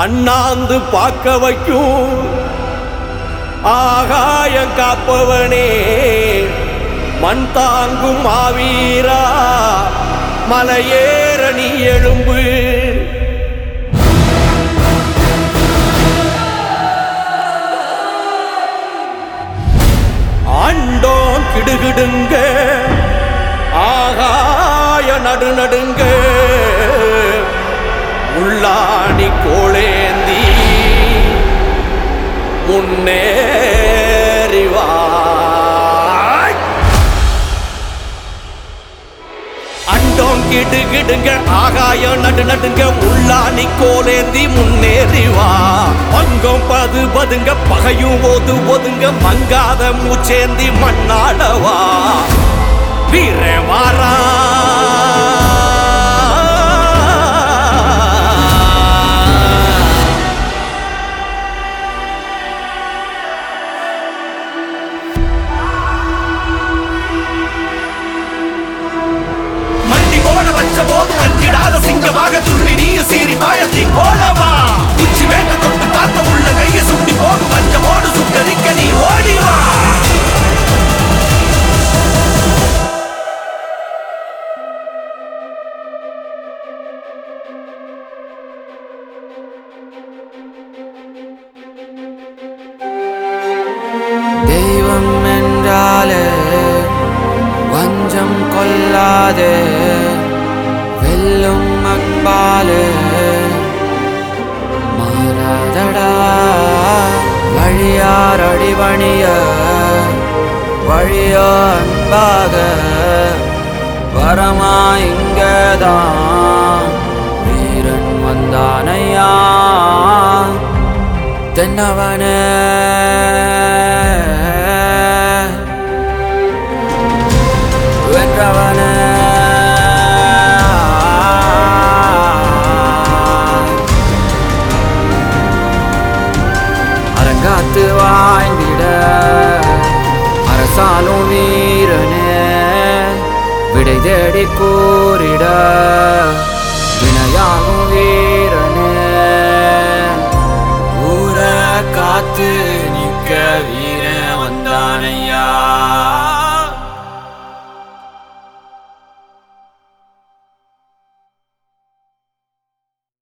அண்ணாந்து பார்க்க வைக்கும் ஆகாயம் காப்பவனே மண் தாங்கும் மாவீரா மலையேற நீ எழும்பு ஆண்டோம் கிடுகிடுங்க ஆகாய நடுநடுங்க உள்ளாணி கோளேந்தி முன்னேறி வா அண்டோம் கிடு கிடுங்க ஆகாய நடு நடுங்க உள்ளாணி கோலேந்தி முன்னேறி வா பங்கம் பது பதுங்க பகையும் ஓது ஒதுங்க மங்காத மூச்சேந்தி மண்ணாடவா வீர வாரா மண்டி போட வச்ச போது அஞ்சிடாத சிங்கமாக துள்ளி நீ சீறி பாயத்தி போலவா உச்சி வேட்ட தொட்டு பார்த்த உள்ள கைய சுண்டி போகும் பஞ்சமோடு சுட்டரிக்க நீ ஓடிவா தெய்வம் என்றாலே வஞ்சம் கொள்ளாதே வெல்லும் அன்பாலே மாறாதடா வழியார் அடிபணிய வழியோ அன்பாக வரமா இங்கதான் வீரன் வந்தானையா தென்னவனே வென்றவனே அரங்காத்து வாய்ந்திட அரசாலும் வீரனே விடை தேடி கூறிட வினையாகும் வீர